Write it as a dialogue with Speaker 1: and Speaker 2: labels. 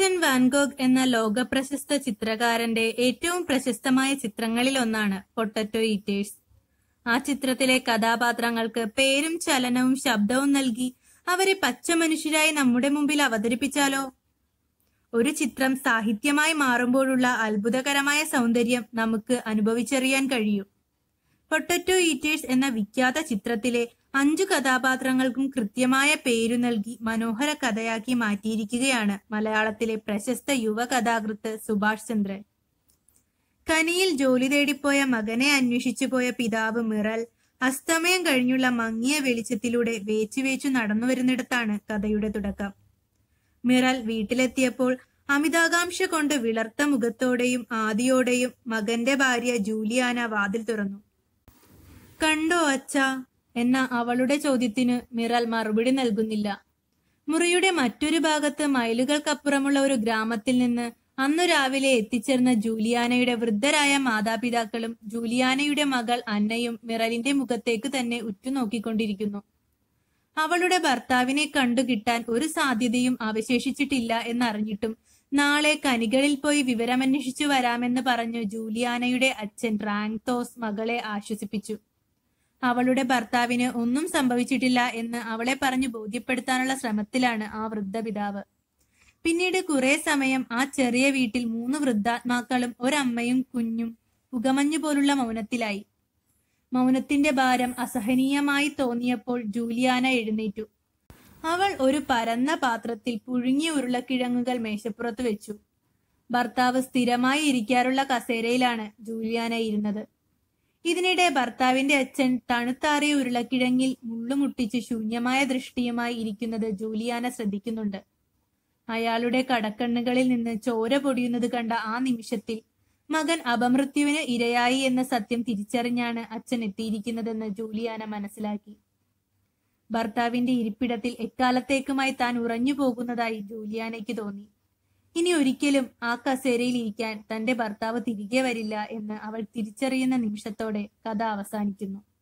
Speaker 1: Vincent Van Gogh എന്ന ലോകപ്രശസ്ത ചിത്രകാരന്റെ ഏറ്റവും പ്രശസ്തമായ ചിത്രങ്ങളിലൊന്നാണ് പൊട്ടറ്റോ ഈറ്റേഴ്സ് ആ ചിത്രത്തിലെ കഥാപാത്രങ്ങൾക്ക് പേരും ചലനവും ശബ്ദവും നൽകി അവരെ പച്ച മനുഷ്യരായി നമ്മുടെ മുമ്പിൽ അവതരിപ്പിച്ചാലോ ഒരു ചിത്രം സാഹിത്യമായി മാറുമ്പോഴുള്ള അത്ഭുതകരമായ സൗന്ദര്യം നമുക്ക് അനുഭവിച്ചറിയാൻ കഴിയും പൊട്ടറ്റോ ഈറ്റേഴ്സ് എന്ന വിഖ്യാത ചിത്രത്തിലെ അഞ്ചു കഥാപാത്രങ്ങൾക്കും കൃത്യമായ പേരു നൽകി മനോഹര കഥയാക്കി മാറ്റിയിരിക്കുകയാണ് മലയാളത്തിലെ പ്രശസ്ത യുവ കഥാകൃത്ത് സുഭാഷ് ചന്ദ്രൻ കനിയിൽ ജോലി തേടിപ്പോയ മകനെ അന്വേഷിച്ചു പോയ പിതാവ് മിറൽ അസ്തമയം കഴിഞ്ഞുള്ള മങ്ങിയ വെളിച്ചത്തിലൂടെ വേച്ചു വേച്ചു നടന്നു വരുന്നിടത്താണ് കഥയുടെ തുടക്കം മിറൽ വീട്ടിലെത്തിയപ്പോൾ അമിതാകാംക്ഷ കൊണ്ട് വിളർത്ത മുഖത്തോടെയും ആദിയോടെയും മകന്റെ ഭാര്യ ജൂലിയാന വാതിൽ തുറന്നു കണ്ടോ അച്ഛ എന്ന അവളുടെ ചോദ്യത്തിന് മിറൽ മറുപടി നൽകുന്നില്ല മുറിയുടെ മറ്റൊരു ഭാഗത്ത് മൈലുകൾക്കപ്പുറമുള്ള ഒരു ഗ്രാമത്തിൽ നിന്ന് അന്നു രാവിലെ എത്തിച്ചേർന്ന ജൂലിയാനയുടെ വൃദ്ധരായ മാതാപിതാക്കളും ജൂലിയാനയുടെ മകൾ അന്നയും മിറലിന്റെ മുഖത്തേക്ക് തന്നെ ഉറ്റുനോക്കിക്കൊണ്ടിരിക്കുന്നു അവളുടെ ഭർത്താവിനെ കണ്ടുകിട്ടാൻ ഒരു സാധ്യതയും അവശേഷിച്ചിട്ടില്ല എന്നറിഞ്ഞിട്ടും നാളെ കനികളിൽ പോയി വിവരമന്വേഷിച്ചു വരാമെന്ന് പറഞ്ഞു ജൂലിയാനയുടെ അച്ഛൻ റാങ്തോസ് മകളെ ആശ്വസിപ്പിച്ചു അവളുടെ ഭർത്താവിന് ഒന്നും സംഭവിച്ചിട്ടില്ല എന്ന് അവളെ പറഞ്ഞു ബോധ്യപ്പെടുത്താനുള്ള ശ്രമത്തിലാണ് ആ വൃദ്ധ പിതാവ് പിന്നീട് കുറെ സമയം ആ ചെറിയ വീട്ടിൽ മൂന്ന് വൃദ്ധാത്മാക്കളും ഒരമ്മയും കുഞ്ഞും പുകമഞ്ഞു പോലുള്ള മൗനത്തിലായി മൗനത്തിന്റെ ഭാരം അസഹനീയമായി തോന്നിയപ്പോൾ ജൂലിയാന എഴുന്നേറ്റു അവൾ ഒരു പരന്ന പാത്രത്തിൽ പുഴുങ്ങിയ ഉരുളക്കിഴങ്ങുകൾ മേശപ്പുറത്ത് വെച്ചു ഭർത്താവ് സ്ഥിരമായി ഇരിക്കാറുള്ള കസേരയിലാണ് ജൂലിയാന ഇരുന്നത് ഇതിനിടെ ഭർത്താവിന്റെ അച്ഛൻ തണുത്താറിയ ഉരുളക്കിഴങ്ങിൽ മുള്ളുമുട്ടിച്ച് ശൂന്യമായ ദൃഷ്ടിയുമായി ഇരിക്കുന്നത് ജൂലിയാന ശ്രദ്ധിക്കുന്നുണ്ട് അയാളുടെ കടക്കണ്ണുകളിൽ നിന്ന് ചോര പൊടിയുന്നത് കണ്ട ആ നിമിഷത്തിൽ മകൻ അപമൃത്യുവിന് ഇരയായി എന്ന സത്യം തിരിച്ചറിഞ്ഞാണ് അച്ഛൻ എത്തിയിരിക്കുന്നതെന്ന് ജൂലിയാന മനസ്സിലാക്കി ഭർത്താവിന്റെ ഇരിപ്പിടത്തിൽ എക്കാലത്തേക്കുമായി താൻ ഉറഞ്ഞു പോകുന്നതായി ജൂലിയാനയ്ക്ക് തോന്നി ഇനി ഒരിക്കലും ആ കസേരയിൽ ഇരിക്കാൻ തന്റെ ഭർത്താവ് തിരികെ വരില്ല എന്ന് അവൾ തിരിച്ചറിയുന്ന നിമിഷത്തോടെ കഥ അവസാനിക്കുന്നു